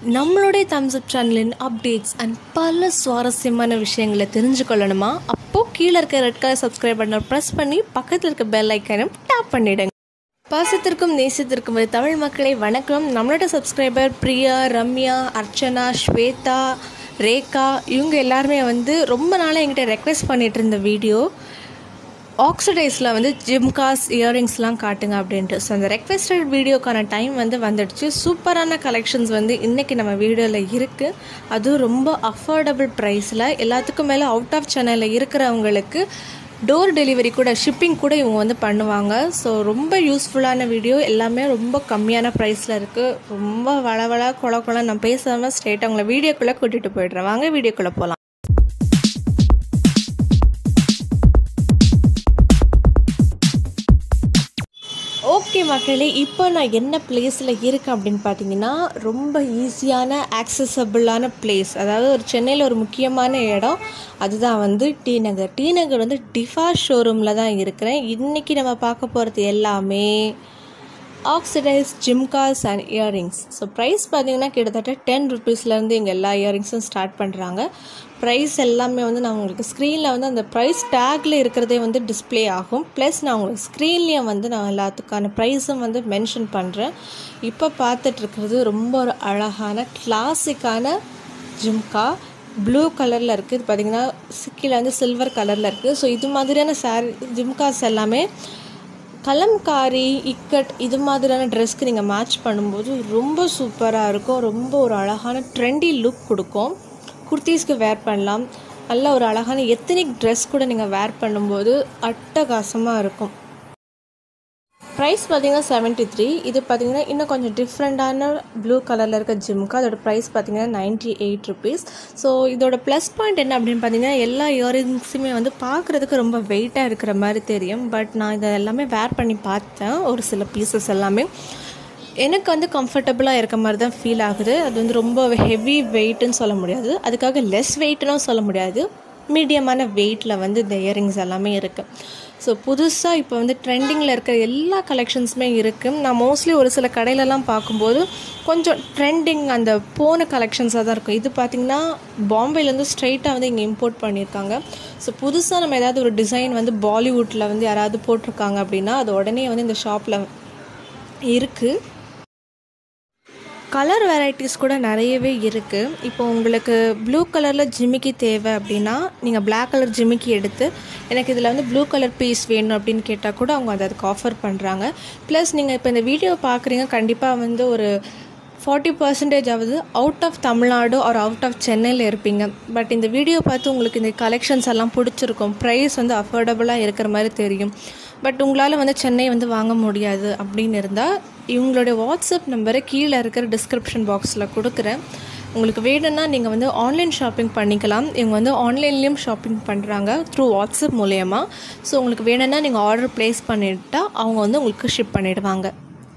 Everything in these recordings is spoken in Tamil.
நம்மளுடைய தம்ஸ்அப் சேனலின் அப்டேட்ஸ் அண்ட் பல சுவாரஸ்யமான விஷயங்களை தெரிஞ்சுக்கொள்ளணுமா அப்போது கீழே இருக்க ரெட் கலர் சப்ஸ்கிரைப் பட்டனை ப்ரெஸ் பண்ணி பக்கத்தில் இருக்க பெல் ஐக்கனும் டேப் பண்ணிடுங்க பாசத்திற்கும் நேசத்திற்கும் ஒரு தமிழ் மக்களை வணக்கம் நம்மளோட சப்ஸ்கிரைபர் பிரியா ரம்யா அர்ச்சனா ஸ்வேதா ரேகா இவங்க எல்லாருமே வந்து ரொம்ப நாளாக என்கிட்ட ரெக்வெஸ்ட் பண்ணிட்டு இருந்த வீடியோ ஆக்சிடைஸில் வந்து ஜிம்காஸ் இயரிங்ஸ்லாம் காட்டுங்க அப்படின்ட்டு ஸோ அந்த ரெக்வெஸ்டட் வீடியோக்கான டைம் வந்து வந்துடுச்சு சூப்பரான கலெக்ஷன்ஸ் வந்து இன்றைக்கி நம்ம வீடியோவில் இருக்குது அதுவும் ரொம்ப அஃபோர்டபுள் ப்ரைஸில் எல்லாத்துக்கும் மேலே அவுட் ஆஃப் சென்னையில் இருக்கிறவங்களுக்கு டோர் டெலிவரி கூட ஷிப்பிங் கூட இவங்க வந்து பண்ணுவாங்க ஸோ ரொம்ப யூஸ்ஃபுல்லான வீடியோ எல்லாமே ரொம்ப கம்மியான ப்ரைஸில் இருக்குது ரொம்ப வளவள கொல கொல நான் பேசாமல் ஸ்ட்ரெயிட்டாக அவங்கள வீடியோக்குள்ளே கூட்டிகிட்டு போயிடுறேன் வாங்க வீடியோக்குள்ளே போகலாம் ஓகே மக்களே இப்போ நான் என்ன பிளேஸில் இருக்கேன் அப்படின்னு பார்த்தீங்கன்னா ரொம்ப ஈஸியான ஆக்சசபிளான பிளேஸ் அதாவது ஒரு சென்னையில் ஒரு முக்கியமான இடம் அதுதான் வந்து டி நகர் டி நகர் வந்து டிஃபா ஷோரூமில் தான் இருக்கிறேன் இன்றைக்கி நம்ம பார்க்க போகிறது எல்லாமே oxidised jhumkas and earrings so price பார்த்தீங்கன்னா கிட்டத்தட்ட டென் ருபீஸ்லேருந்து இங்கே எல்லா இயரிங்ஸும் ஸ்டார்ட் பண்ணுறாங்க ப்ரைஸ் எல்லாமே வந்து நான் உங்களுக்கு ஸ்க்ரீனில் வந்து அந்த ப்ரைஸ் டேக்கில் இருக்கிறதே வந்து டிஸ்பிளே ஆகும் ப்ளஸ் நான் உங்களுக்கு ஸ்க்ரீன்லேயும் வந்து நான் எல்லாத்துக்கான ப்ரைஸும் வந்து மென்ஷன் பண்ணுறேன் இப்போ பார்த்துட்ருக்கிறது ரொம்ப ஒரு அழகான கிளாசிக்கான ஜிம்கா ப்ளூ கலரில் இருக்குது இது பார்த்திங்கன்னா கீழே வந்து சில்வர் கலரில் இருக்குது ஸோ இது மாதிரியான சாரி ஜிம்காஸ் எல்லாமே கலம்காரி இக்கட் இது மாதிரியான ட்ரெஸ்க்கு நீங்கள் மேட்ச் பண்ணும்போது ரொம்ப சூப்பராக இருக்கும் ரொம்ப ஒரு அழகான ட்ரெண்டி லுக் கொடுக்கும் குர்த்திஸ்க்கு வேர் பண்ணலாம் நல்ல ஒரு அழகான எத்தனிக் ட்ரெஸ் கூட நீங்கள் வேர் பண்ணும்போது அட்டகாசமாக இருக்கும் ப்ரைஸ் பார்த்தீங்கன்னா செவன்ட்டி த்ரீ இது பார்த்தீங்கன்னா இன்னும் கொஞ்சம் டிஃப்ரெண்ட்டான ப்ளூ கலரில் இருக்க ஜிம்க்கு அதோட ப்ரைஸ் பார்த்தீங்கன்னா நைன்ட்டி எயிட் ருபீஸ் ஸோ இதோட ப்ளஸ் பாயிண்ட் என்ன அப்படின்னு பார்த்தீங்கன்னா எல்லா இயரிங்ஸுமே வந்து பார்க்குறதுக்கு ரொம்ப வெயிட்டாக இருக்கிற மாதிரி தெரியும் பட் நான் இதை எல்லாமே வேர் பண்ணி பார்த்தேன் ஒரு சில பீசஸ் எல்லாமே எனக்கு வந்து கம்ஃபர்டபுளாக இருக்க மாதிரி தான் ஃபீல் ஆகுது அது வந்து ரொம்ப ஹெவி வெயிட்டுன்னு சொல்ல முடியாது அதுக்காக லெஸ் வெயிட்னும் சொல்ல முடியாது மீடியமான வெயிட்டில் வந்து இந்த இயரிங்ஸ் எல்லாமே இருக்குது ஸோ புதுசாக இப்போ வந்து ட்ரெண்டிங்கில் இருக்கிற எல்லா கலெக்ஷன்ஸுமே இருக்குது நான் மோஸ்ட்லி ஒரு சில கடையிலலாம் பார்க்கும்போது கொஞ்சம் ட்ரெண்டிங் அந்த போன கலெக்ஷன்ஸாக தான் இருக்கும் இது பார்த்திங்கன்னா பாம்பேலேருந்து ஸ்ட்ரைட்டாக வந்து இங்கே இம்போர்ட் பண்ணியிருக்காங்க ஸோ புதுசாக நம்ம ஏதாவது ஒரு டிசைன் வந்து பாலிவுட்டில் வந்து யாராவது போட்டிருக்காங்க அப்படின்னா அது உடனே வந்து இந்த ஷாப்பில் இருக்குது கலர் வெரைட்டிஸ் கூட நிறையவே இருக்குது இப்போ உங்களுக்கு ப்ளூ கலரில் ஜிமிக்கி தேவை அப்படின்னா நீங்கள் பிளாக் கலர் ஜிமிக்கி எடுத்து எனக்கு இதில் வந்து ப்ளூ கலர் பீஸ் வேணும் அப்படின்னு கேட்டால் கூட அவங்க அதை அதுக்கு ஆஃபர் பண்ணுறாங்க ப்ளஸ் நீங்கள் இப்போ இந்த வீடியோ பார்க்குறீங்க கண்டிப்பாக வந்து ஒரு ஃபார்ட்டி பர்சன்டேஜ் ஆகுது out of Tamil Nadu or out of சென்னையில் இருப்பீங்க பட் இந்த வீடியோ பார்த்து உங்களுக்கு இந்த கலெக்ஷன்ஸ் எல்லாம் பிடிச்சிருக்கும் ப்ரைஸ் வந்து அஃபோர்டபுளாக இருக்கிற மாதிரி தெரியும் பட் உங்களால் வந்து சென்னை வந்து வாங்க முடியாது அப்படின்னு இருந்தால் இவங்களுடைய வாட்ஸ்அப் நம்பரை கீழே இருக்கிற டிஸ்கிரிப்ஷன் பாக்ஸில் கொடுக்குறேன் உங்களுக்கு வேணும்னா நீங்கள் வந்து ஆன்லைன் ஷாப்பிங் பண்ணிக்கலாம் இவங்க வந்து ஆன்லைன்லேயும் ஷாப்பிங் பண்ணுறாங்க த்ரூ வாட்ஸ்அப் மூலயமா ஸோ உங்களுக்கு வேணும்னா நீங்கள் ஆர்டர் ப்ளேஸ் பண்ணிவிட்டா அவங்க வந்து உங்களுக்கு ஷிப் பண்ணிவிடுவாங்க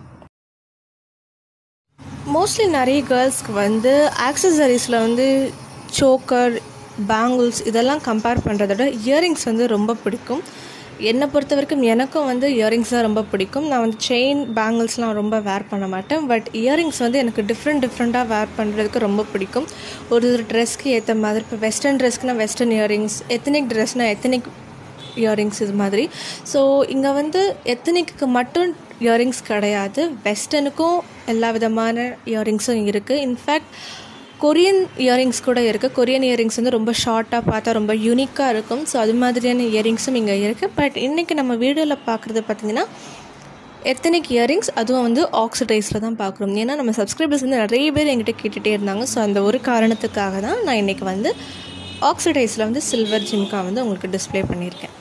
மோஸ்ட்லி நிறைய கேர்ள்ஸ்க்கு வந்து ஆக்சசரிஸில் வந்து சோக்கர் பேங்கிள்ஸ் இதெல்லாம் கம்பேர் பண்ணுறத விட இயரிங்ஸ் வந்து ரொம்ப பிடிக்கும் என்னை பொறுத்த வரைக்கும் எனக்கும் வந்து இயரிங்ஸ் தான் ரொம்ப பிடிக்கும் நான் வந்து செயின் பேங்கிள்ஸ்லாம் ரொம்ப வேர் பண்ண மாட்டேன் பட் இயரிங்ஸ் வந்து எனக்கு டிஃப்ரெண்ட் டிஃப்ரெண்ட்டாக வேர் பண்ணுறதுக்கு ரொம்ப பிடிக்கும் ஒரு ஒரு ட்ரெஸ்க்கு ஏற்ற மாதிரி இப்போ வெஸ்டர்ன் ட்ரெஸ்க்குனா வெஸ்டர்ன் இயரிங்ஸ் எத்தனிக் ட்ரெஸ்னால் எத்தனிக் இயரிங்ஸ் இது மாதிரி ஸோ இங்கே வந்து எத்தனிக்கு மட்டும் இயரிங்ஸ் கிடையாது வெஸ்டர்னுக்கும் எல்லா விதமான இயரிங்ஸும் இருக்குது இன்ஃபேக்ட் கொரியன் இயரிங்ஸ் கூட இருக்குது கொரியன் இயரிங்ஸ் வந்து ரொம்ப ஷார்ட்டாக பார்த்தா ரொம்ப யூனிக்காக இருக்கும் ஸோ அது மாதிரியான இயரிங்ஸும் இங்கே இருக்குது பட் இன்றைக்கி நம்ம வீடியோவில் பார்க்குறது பார்த்திங்கன்னா எத்தனிக் இயரிங்ஸ் அதுவும் வந்து ஆக்சிடைஸில் தான் பார்க்குறோம் ஏன்னா நம்ம சப்ஸ்கிரைபர்ஸ் வந்து நிறைய பேர் எங்கிட்ட கேட்டுகிட்டே இருந்தாங்க ஸோ அந்த ஒரு காரணத்துக்காக தான் நான் இன்றைக்கி வந்து ஆக்சிடைஸில் வந்து சில்வர் ஜிம்கா வந்து உங்களுக்கு டிஸ்பிளே பண்ணியிருக்கேன்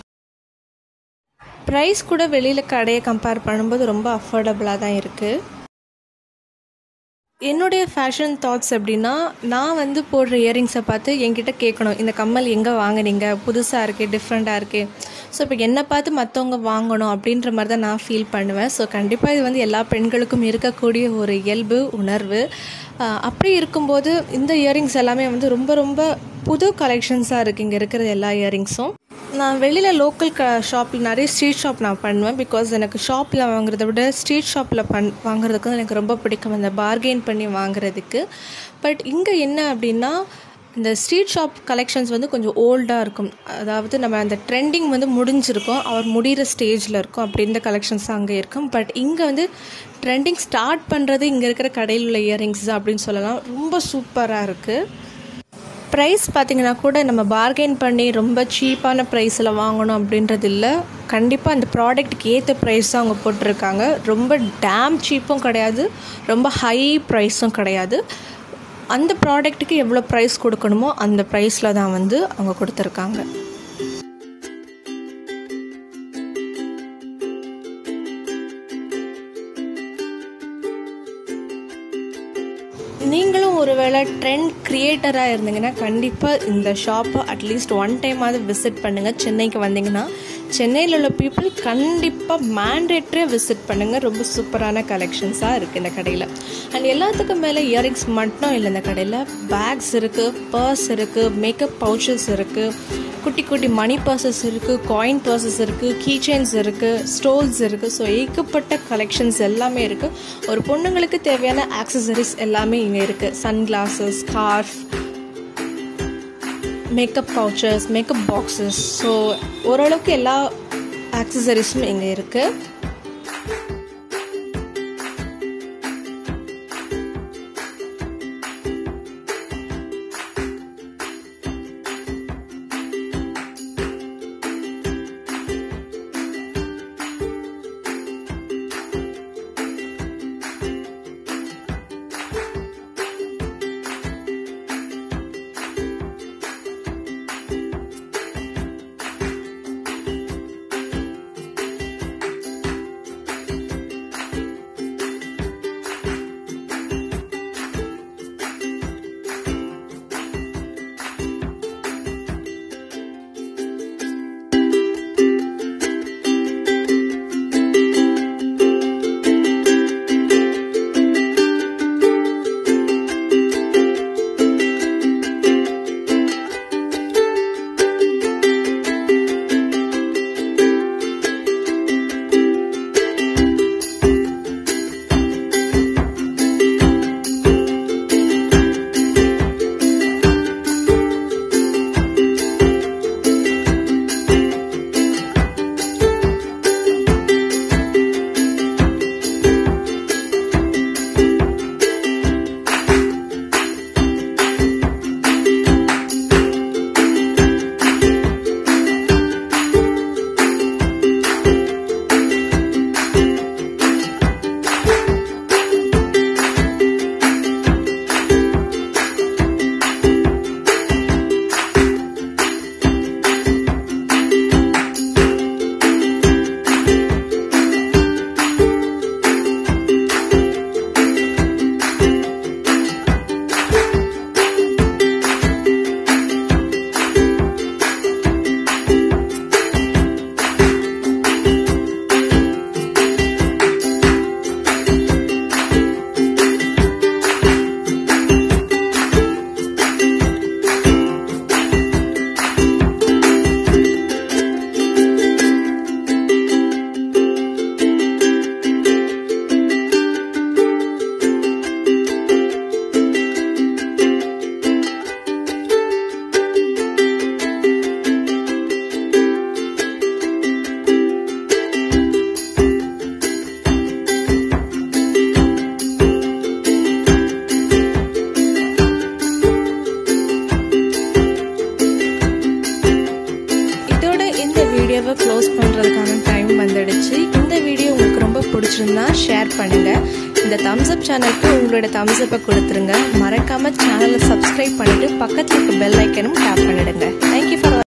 ப்ரைஸ் கூட வெளியில் கடையை கம்பேர் பண்ணும்போது ரொம்ப அஃபோர்டபுளாக தான் இருக்குது என்னுடைய ஃபேஷன் தாட்ஸ் எப்படின்னா நான் வந்து போடுற இயரிங்ஸை பார்த்து என்கிட்ட கேட்கணும் இந்த கம்மல் எங்கே வாங்குனீங்க புதுசாக இருக்கே டிஃப்ரெண்ட்டாக இருக்கே ஸோ இப்போ என்னை பார்த்து மற்றவங்க வாங்கணும் அப்படின்ற மாதிரி தான் நான் ஃபீல் பண்ணுவேன் ஸோ கண்டிப்பாக இது வந்து எல்லா பெண்களுக்கும் இருக்கக்கூடிய ஒரு இயல்பு உணர்வு அப்படி இருக்கும்போது இந்த இயரிங்ஸ் எல்லாமே வந்து ரொம்ப ரொம்ப புது கலெக்ஷன்ஸாக இருக்குது இங்கே இருக்கிற எல்லா இயரிங்ஸும் நான் வெளியில் லோக்கல் க ஷாப்பில் நிறைய ஸ்ட்ரீட் ஷாப் நான் பண்ணுவேன் பிகாஸ் எனக்கு ஷாப்பில் வாங்குறத விட ஸ்ட்ரீட் ஷாப்பில் பண் வாங்குறதுக்கு எனக்கு ரொம்ப பிடிக்கும் அந்த பார்கெயின் பண்ணி வாங்குறதுக்கு பட் இங்கே என்ன அப்படின்னா இந்த ஸ்ட்ரீட் ஷாப் கலெக்ஷன்ஸ் வந்து கொஞ்சம் ஓல்டாக இருக்கும் அதாவது நம்ம அந்த ட்ரெண்டிங் வந்து முடிஞ்சிருக்கும் அவர் முடிகிற ஸ்டேஜில் இருக்கும் அப்படி இந்த கலெக்ஷன்ஸ் அங்கே இருக்கும் பட் இங்கே வந்து ட்ரெண்டிங் ஸ்டார்ட் பண்ணுறது இங்கே இருக்கிற கடையில் உள்ள இயரிங்ஸ் அப்படின்னு சொல்லலாம் ரொம்ப சூப்பராக இருக்குது ப்ரைஸ் பார்த்திங்கன்னா கூட நம்ம பார்கெயின் பண்ணி ரொம்ப சீப்பான ப்ரைஸில் வாங்கணும் அப்படின்றது இல்லை கண்டிப்பாக அந்த ப்ராடக்ட்டுக்கு ஏற்ற ப்ரைஸ் தான் அவங்க போட்டிருக்காங்க ரொம்ப டேம் சீப்பும் கிடையாது ரொம்ப ஹை ப்ரைஸும் கிடையாது அந்த ப்ராடக்ட்டுக்கு எவ்வளோ ப்ரைஸ் கொடுக்கணுமோ அந்த ப்ரைஸில் தான் வந்து அவங்க கொடுத்துருக்காங்க நீங்களும் ஒருவேளை ட்ரெண்ட் க்ரியேட்டராக இருந்தீங்கன்னா கண்டிப்பாக இந்த ஷாப்பை அட்லீஸ்ட் ஒன் டைமாவது விசிட் பண்ணுங்கள் சென்னைக்கு வந்தீங்கன்னா சென்னையில் உள்ள பீப்புள் கண்டிப்பாக மேண்டேட்ரியாக விசிட் பண்ணுங்கள் ரொம்ப சூப்பரான கலெக்ஷன்ஸாக இருக்குது இந்த கடையில் அண்ட் எல்லாத்துக்கும் மேலே இயரிங்ஸ் மட்டும் இல்லை இந்த கடையில் பேக்ஸ் இருக்குது பர்ஸ் இருக்குது மேக்கப் பவுச்சஸ் இருக்குது குட்டி குட்டி மணி பர்சஸ் இருக்குது காயின் பர்சஸ் இருக்குது கீ செயின்ஸ் இருக்குது ஸ்டோல்ஸ் இருக்குது ஸோ ஏகப்பட்ட கலெக்ஷன்ஸ் எல்லாமே இருக்குது ஒரு பொண்ணுங்களுக்கு தேவையான ஆக்சசரிஸ் எல்லாமே இங்கே இருக்குது sun glasses scarf makeup pouches makeup boxes so ஓரளவுக்கு எல்லா ஆக்சசரிஸும் இங்கே இருக்குது வீடியோவை க்ளோஸ் பண்ணுறதுக்கான டைம் வந்துடுச்சு இந்த வீடியோ உங்களுக்கு ரொம்ப பிடிச்சிருந்தா ஷேர் பண்ணுங்கள் இந்த தம்ஸ் அப் சேனலுக்கு உங்களோட தம்ஸ் அப்பை கொடுத்துருங்க மறக்காமல் சேனலை சப்ஸ்கிரைப் பண்ணிவிட்டு பக்கத்தில் இருக்க பெல் ஐக்கனும் டேப் பண்ணிடுங்க தேங்க்யூ ஃபார்